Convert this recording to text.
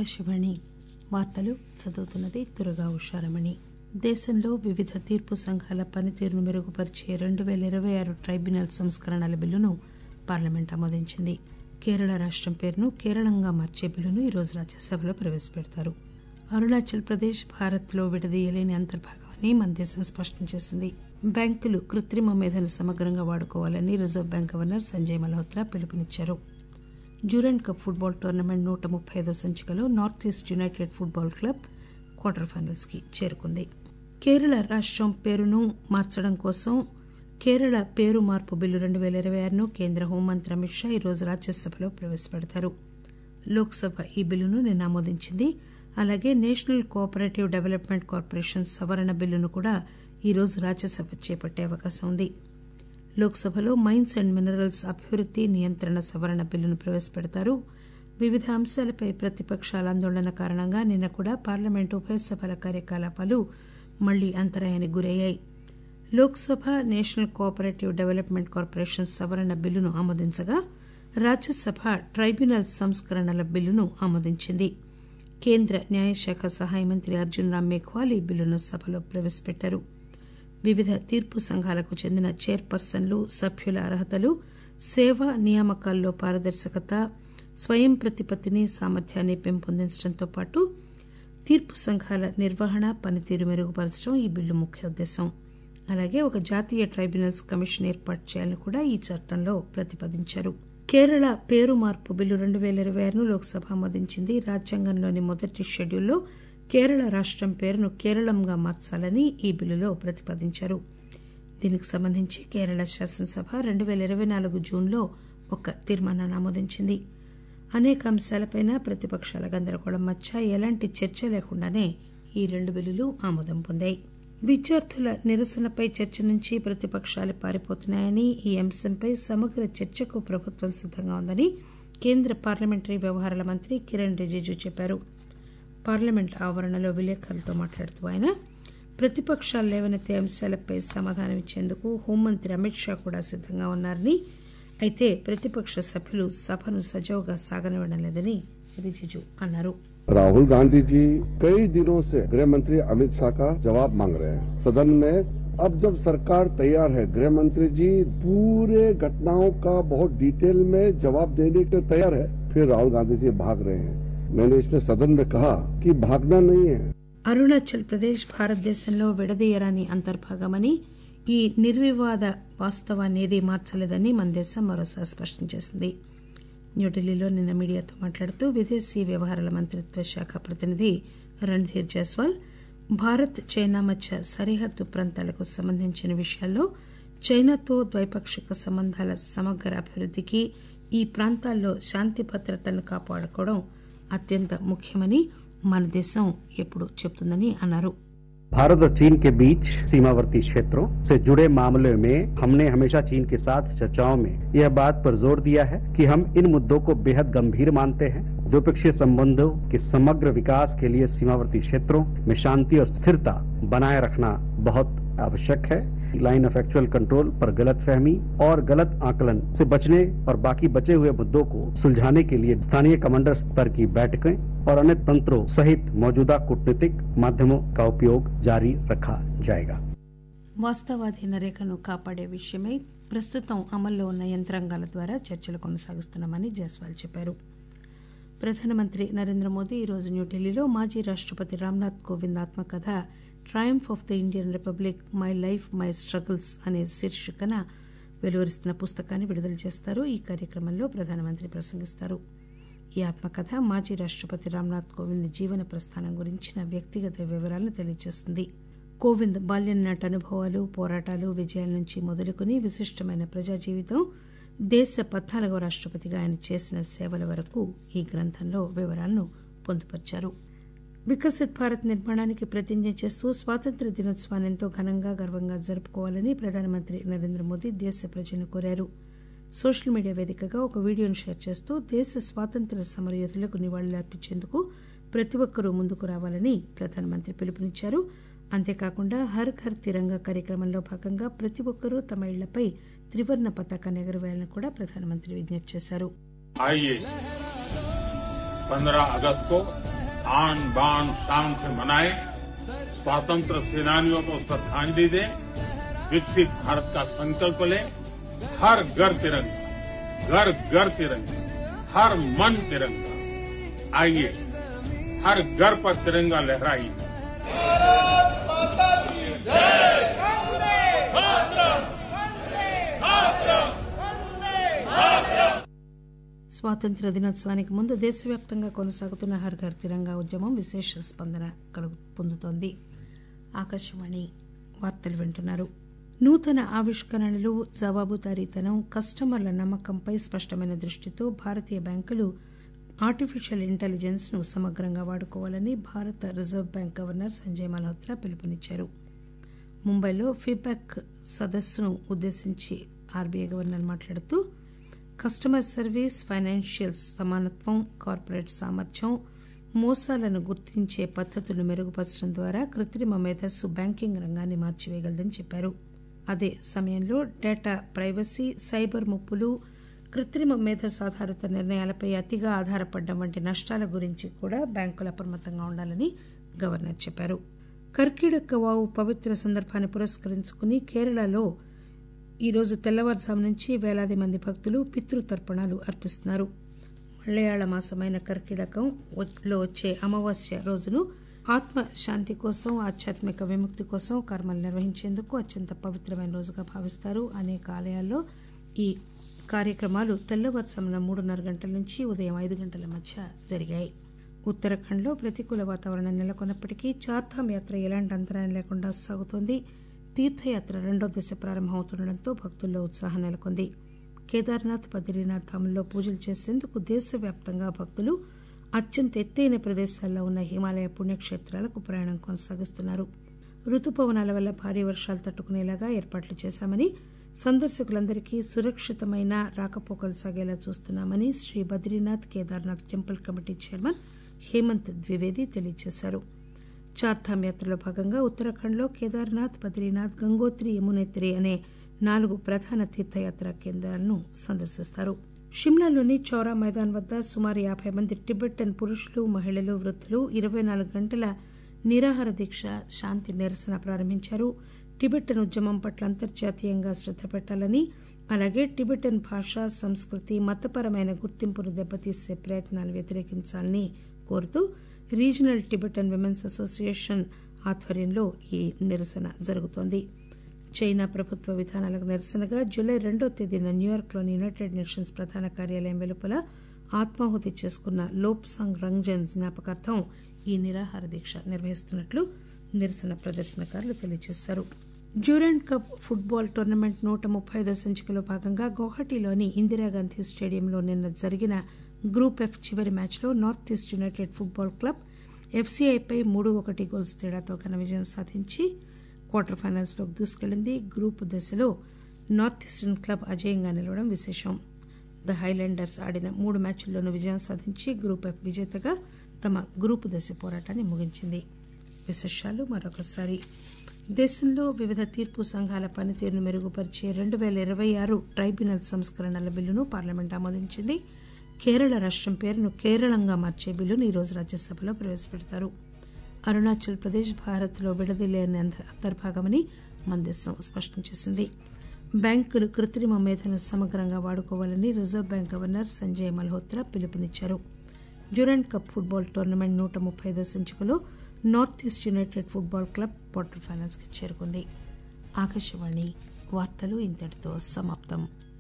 ఆకాశవాణి వార్తలు చదువుతున్నది దుర్గా ఉషారమణి దేశంలో వివిధ తీర్పు సంఘాల పనితీరును మెరుగుపరిచే రెండు పేల ఇరవై ఆరు ట్రైబ్యునల్ సంస్కరణల బిల్లును పార్లమెంట్ ఆమోదించింది కేరళ రాష్టం పేరును కేరళంగా మార్చే బిల్లును ఈరోజు రాజ్యసభలో ప్రవేశపెడతారు అరుణాచల్ ప్రదేశ్ భారత్లో విడదీయలేని అంతర్భాగమని మన దేశం స్పష్టం చేసింది బ్యాంకులు కృత్రిమ మేధను సమగ్రంగా వాడుకోవాలని Reserve Bank governor Sanjay Malhotra పిలుపునిచ్చారు డ్యూరెంట్ కప్ ఫుట్బాల్ టోర్నమెంట్ నూట ముప్పై ఐదో సంచికలో North East United Football Club quarter finals కి చేరుకుంది కేరళ రాష్టం పేరును మార్చడం కోసం కేరళ పేరు మార్పు బిల్లు రెండు పేల ఇరవై ఆరును కేంద్ర హోంమంత్రి అమిత్ షా ఈరోజు రాజ్యసభలో ప్రవేశపెడతారు లోక్సభ ఈ బిల్లును నిన్న ఆమోదించింది అలాగే నేషనల్ కోఆపరేటివ్ డెవలప్మెంట్ కార్పొరేషన్ సవరణ బిల్లును కూడా ఈరోజు రాజ్యసభ చేపట్టే అవకాశం ఉంది లోక్సభలో మైన్స్ అండ్ మినరల్స్ అభివృద్ది నియంత్రణ సవరణ బిల్లును ప్రవేశపెడతారు వివిధ అంశాలపై ప్రతిపక్షాల ఆందోళన కారణంగా నిన్న కూడా పార్లమెంటు ఉభయ సభల కార్యకలాపాలు మళ్లీ అంతరాయానికి గురయ్యాయి Lok Sabha National Cooperative Development Corporation సవరణ బిల్లును ఆమోదించగా రాజ్యసభ ట్రైబ్యునల్ సంస్కరణల బిల్లును ఆమోదించింది కేంద్ర న్యాయశాఖ సహాయ మంత్రి అర్జున్ రామ్ మేఘ్వాల్ ఈ బిల్లును సభలో ప్రవేశపెట్టారు వివిధ తీర్పు సంఘాలకు చెందిన చైర్పర్సన్లు సభ్యుల అర్హతలు సేవా నియామకాల్లో పారదర్శకత స్వయం ప్రతిపత్తిని సామర్థ్యాన్ని పెంపొందించడంతో పాటు తీర్పు సంఘాల నిర్వహణ పనితీరు మెరుగుపరచడం ఈ బిల్లు ముఖ్య ఉద్దేశం అలాగే ఒక జాతీయ ట్రైబ్యునల్స్ కమిషన్ ఏర్పాటు చేయాలని కూడా ఈ చట్టంలో ప్రతిపాదించారు కేరళ పేరు మార్పు బిల్లు రెండు పేల ఇరవై ఆరును లోక్సభ ఆమోదించింది రాజ్యాంగంలోని మొదటి షెడ్యూల్లో కేరళ రాష్టం పేరును కేరళంగా మార్చాలని ఈ బిల్లులో ప్రతిపాదించారు దీనికి సంబంధించి కేరళ శాసనసభ రెండు పేల ఇరవై నాలుగు జూన్లో ఒక తీర్మానాన్ని ఆమోదించింది అనేక అంశాలపై ప్రతిపక్షాల గందరగోళం మధ్య ఎలాంటి చర్చ లేకుండానే ఈ రెండు బిల్లులు ఆమోదం పొందాయి విద్యార్థుల నిరసనపై చర్చ నుంచి ప్రతిపక్షాలు పారిపోతున్నాయని ఈ అంశంపై సమగ్ర చర్చకు ప్రభుత్వం సిద్దంగా ఉందని కేంద్ర పార్లమెంటరీ వ్యవహారాల మంత్రి కిరణ్ రిజిజు చెప్పారు పార్లమెంట్ ఆవరణలో విలేకరులతో మాట్లాడుతూ ఆయన ప్రతిపక్షాలు లేవనెత్తే అంశాలపై సమాధానం ఇచ్చేందుకు హోంమంత్రి అమిత్ షా కూడా సిద్దంగా ఉన్నారని అయితే ప్రతిపక్ష సభ్యులు సభను సజావుగా సాగనివ్వడం లేదని రిజిజు అన్నారు राहुल गांधी जी कई दिनों से गृह मंत्री अमित शाह का जवाब मांग रहे हैं सदन में अब जब सरकार तैयार है गृह मंत्री जी पूरे घटनाओं का बहुत डिटेल में जवाब देने के तैयार है फिर राहुल गांधी जी भाग रहे हैं मैंने इसलिए सदन में कहा कि भागना नहीं है అరుణాచల్ ప్రదేశ్ భారతదేశంలో విడదీయరాని అంతర్భాగమని ఈ నిర్వివాద వాస్తవాన్ని ఏదీ మార్చలేదని మన దేశం మరోసారి స్పష్టం చేసింది న్యూఢిల్లీలో నిన్న మీడియాతో మాట్లాడుతూ విదేశీ వ్యవహారాల మంత్రిత్వ శాఖ ప్రతినిధి రణ్ధీర్ జైస్వాల్ భారత్ చైనా మధ్య సరిహద్దు ప్రాంతాలకు సంబంధించిన విషయాల్లో చైనాతో ద్వైపాక్షిక సంబంధాల సమగ్ర అభివృద్దికి ఈ ప్రాంతాల్లో శాంతి భద్రతలను కాపాడుకోవడం అత్యంత ముఖ్యమని మన దేశం ఎప్పుడు చెప్తుందని అన్నారు भारत और चीन के बीच सीमावर्ती क्षेत्रों से जुड़े मामले में हमने हमेशा चीन के साथ चर्चाओं में यह बात पर जोर दिया है कि हम इन मुद्दों को बेहद गंभीर मानते हैं द्विपक्षीय संबंधों के समग्र विकास के लिए सीमावर्ती क्षेत्रों में शांति और स्थिरता बनाए रखना बहुत आवश्यक है लाइन ऑफ एक्चुअल कंट्रोल पर गलत फहमी और गलत आकलन से बचने और बाकी बचे हुए मुद्दों को सुलझाने के लिए स्थानीय कमांडर स्तर की बैठकें और अन्य तंत्रों सहित मौजूदा कूटनीतिक माध्यमों का उपयोग जारी रखा जाएगा వాస్తవాధీన రేఖను కాపాడే విషయమై ప్రస్తుతం అమల్లో ఉన్న యంత్రాంగాల ద్వారా చర్చలు కొనసాగిస్తున్నామని జైస్వాల్ చెప్పారు ప్రధానమంత్రి నరేంద్ర మోదీ ఈరోజు న్యూఢిల్లీలో మాజీ రాష్టపతి రామ్నాథ్ కోవింద్ ఆత్మకథ Triumph of the Indian Republic My Life My Struggles అనే శీర్షికన వెలువరిస్తున్న పుస్తకాన్ని విడుదల చేస్తారు ఈ కార్యక్రమంలో ప్రధానమంత్రి ప్రసంగిస్తారు ఈ ఆత్మకథ మాజీ రాష్టపతి రామ్నాథ్ కోవింద్ జీవన ప్రస్థానం గురించిన వ్యక్తిగత వివరాలను తెలియజేస్తుంది కోవింద్ బాల్యం నాటి అనుభవాలు పోరాటాలు విజయాల నుంచి మొదలుకొని విశిష్టమైన ప్రజా జీవితం దేశ పద్నాలుగవ రాష్టపతిగా ఆయన చేసిన సేవల వరకు ఈ గ్రంథంలో వివరాలను పొందుపరిచారు వికసిత్ భారత్ నిర్మాణానికి ప్రతిజ్ఞ చేస్తూ స్వాతంత్ర దినోత్సవాన్ని ఎంతో ఘనంగా గర్వంగా జరుపుకోవాలని ప్రధానమంత్రి నరేంద్ర మోదీ దేశ ప్రజలను కోరారు సోషల్ మీడియా వేదికగా ఒక వీడియోను షేర్ చేస్తూ దేశ స్వాతంత్ర సమరయోధులకు నివాళులర్పించేందుకు ప్రతి ఒక్కరూ ముందుకు రావాలని ప్రధానమంత్రి పిలుపునిచ్చారు అంతేకాకుండా హర్ ఘర్ తిరంగా కార్యక్రమంలో భాగంగా ప్రతి ఒక్కరూ తమ ఇళ్లపై త్రివర్ణ పతాకాన్ని ఎగురవేయాలని కూడా ప్రధానమంత్రి విజ్ఞప్తి చేశారు आइए पंद्रह अगस्त को आन बान शान से मनाएं स्वतंत्र सेनानियों को श्रद्धांजलि दें विकसित भारत का संकल्प लें हर घर तिरंगा घर घर तिरंगा हर मन तिरंगा आइए हर घर पर तिरंगा लहराइए స్వాతంత్ర దినోత్సవానికి ముందు దేశవ్యాప్తంగా కొనసాగుతున్న హర్ ఘర్ తిరంగా ఉద్యమం విశేష స్పందన కలుగు పొందుతోంది ఆకాశవాణి వార్తలు వింటున్నారు నూతన ఆవిష్కరణలు జవాబుదారీతనం కస్టమర్ల నమ్మకంపై స్పష్టమైన దృష్టితో భారతీయ బ్యాంకులు ఆర్టిఫిషియల్ ఇంటెలిజెన్స్ ను సమగ్రంగా వాడుకోవాలని భారత Reserve Bank governor Sanjay Malhotra పిలుపునిచ్చారు ముంబైలో ఫీడ్బ్యాక్ సదస్సును ఉద్దేశించి ఆర్బీఐ గవర్నర్ మాట్లాడుతూ కస్టమర్ సర్వీస్ ఫైనాన్షియల్ సమానత్వం కార్పొరేట్ సామర్థ్యం మోసాలను గుర్తించే పద్దతులు మెరుగుపరచడం ద్వారా కృత్రిమ మేధస్సు బ్యాంకింగ్ రంగాన్ని మార్చివేయగలదని చెప్పారు అదే సమయంలో డేటా ప్రైవసీ సైబర్ ముప్పులు కృత్రిమ మేధస్సు ఆధారిత నిర్ణయాలపై అతిగా ఆధారపడడం వంటి నష్టాల గురించి కూడా బ్యాంకులు అప్రమత్తంగా ఉండాలని గవర్నర్ చెప్పారు కర్కీడక వావు పవిత్ర సందర్భాన్ని పురస్కరించుకుని కేరళలో ఈరోజు తెల్లవారుజాము నుంచి వేలాది మంది భక్తులు పితృతర్పణాలు అర్పిస్తున్నారు మలయాళ మాసమైన కర్కిడకం లో వచ్చే అమావాస్య రోజును ఆత్మ శాంతి కోసం ఆధ్యాత్మిక విముక్తి కోసం కర్మలు నిర్వహించేందుకు అత్యంత పవిత్రమైన రోజుగా భావిస్తారు అనేక ఆలయాల్లో ఈ కార్యక్రమాలు తెల్లవారుజామున మూడున్నర గంటల నుంచి ఉదయం ఐదు గంటల మధ్య జరిగాయి ఉత్తరాఖండ్లో ప్రతికూల వాతావరణం నెలకొన్నప్పటికీ చార్ధామ్ యాత్ర ఎలాంటి అంతరాయం లేకుండా సాగుతోంది తీర్థయాత్ర రెండో దశ ప్రారంభమవుతుండటంతో భక్తుల్లో ఉత్సాహం నెలకొంది కేదార్నాథ్ బద్రీనాథ్ ధాముల్లో పూజలు చేసేందుకు దేశవ్యాప్తంగా భక్తులు అత్యంత ఎత్తైన ప్రదేశాల్లో ఉన్న హిమాలయ పుణ్యక్షేత్రాలకు ప్రయాణం కొనసాగిస్తున్నారు రుతుపవనాల వల్ల భారీ వర్షాలు తట్టుకునేలాగా ఏర్పాట్లు చేశామని సందర్శకులందరికీ సురక్షితమైన రాకపోకలు సాగేలా చూస్తున్నామని Shri Badrinath Kedarnath Temple Committee chairman Hemant Dwivedi తెలియజేశారు చార్ధామ్ యాత్రలో భాగంగా ఉత్తరాఖండ్లో కేదార్నాథ్ బద్రీనాథ్ గంగోత్రి యమునోత్రి అనే నాలుగు ప్రధాన తీర్థయాత్ర కేంద్రాలను సందర్శిస్తారు షిమ్లాలోని చౌరా మైదాన్ వద్ద సుమారు యాభై మంది టిబెటన్ పురుషులు మహిళలు వృద్ధులు ఇరవై నాలుగు గంటల నిరాహార దీక్ష శాంతి నిరసన ప్రారంభించారు టిబెటన్ ఉద్యమం పట్ల అంతర్జాతీయంగా శ్రద్ధ పెట్టాలని అలాగే టిబెటన్ భాష సంస్కృతి మతపరమైన గుర్తింపును దెబ్బతీసే ప్రయత్నాలు వ్యతిరేకించాలని కోరుతూ రీజనల్ టిబెటన్ విమెన్స్ అసోసియేషన్ ఆధ్వర్యంలో ఈ నిరసన జరుగుతోంది చైనా ప్రభుత్వ విధానాలకు నిరసనగా జూలై రెండో తేదీన న్యూయార్క్లోని యునైటెడ్ నేషన్స్ ప్రధాన కార్యాలయం వెలుపల ఆత్మాహుతి చేసుకున్న లోప్సాంగ్ రంగ్జన్ జ్ఞాపకార్థం ఈ నిరాహార దీక్ష నిర్వహిస్తున్నట్లు నిరసన ప్రదర్శనకారులు తెలియజేశారు డ్యూరెంట్ కప్ ఫుట్బాల్ టోర్నమెంట్ నూట ముప్పై ఐదో సంచికలో భాగంగా గౌహటిలోని ఇందిరాగాంధీ స్టేడియంలో నిన్న జరిగిన గ్రూప్ ఎఫ్ చివరి మ్యాచ్లో North East United Football Club ఎఫ్సీఐపై మూడు ఒకటి గోల్స్ తేడాతో ఘన విజయం సాధించి క్వార్టర్ ఫైనల్స్లోకి దూసుకెళ్లింది గ్రూప్ దశలో నార్త్ ఈస్టర్న్ క్లబ్ అజేయంగా నిలవడం విశేషం ద హైలాండర్స్ ఆడిన మూడు మ్యాచ్ల్లోనూ విజయం సాధించి గ్రూప్ ఎఫ్ విజేతగా తమ గ్రూపు దశ పోరాటాన్ని ముగించింది విశేషాలు మరొకసారి దేశంలో వివిధ తీర్పు సంఘాల పనితీరును మెరుగుపరిచే రెండు పేల ఇరవై ఆరు ట్రైబ్యునల్ సంస్కరణల బిల్లును పార్లమెంట్ ఆమోదించింది కేరళ రాష్టం పేరును కేరళంగా మార్చే బిల్లును ఈరోజు రాజ్యసభలో ప్రవేశపెడతారు అరుణాచల్ ప్రదేశ్ భారత్లో విడదీయలేని అంతర్భాగమని మన దేశం స్పష్టం చేసింది బ్యాంకులు కృత్రిమ మేధను సమగ్రంగా వాడుకోవాలని Reserve Bank governor Sanjay Malhotra పిలుపునిచ్చారు డ్యూరెంట్ కప్ ఫుట్బాల్ టోర్నమెంట్ నూట ముప్పై ఐదో సంచికలో North East United Football Club quarter ఫైనల్స్కి చేరుకుంది ఆకాశవాణి వార్తలు ఇంతటితో సమాప్తం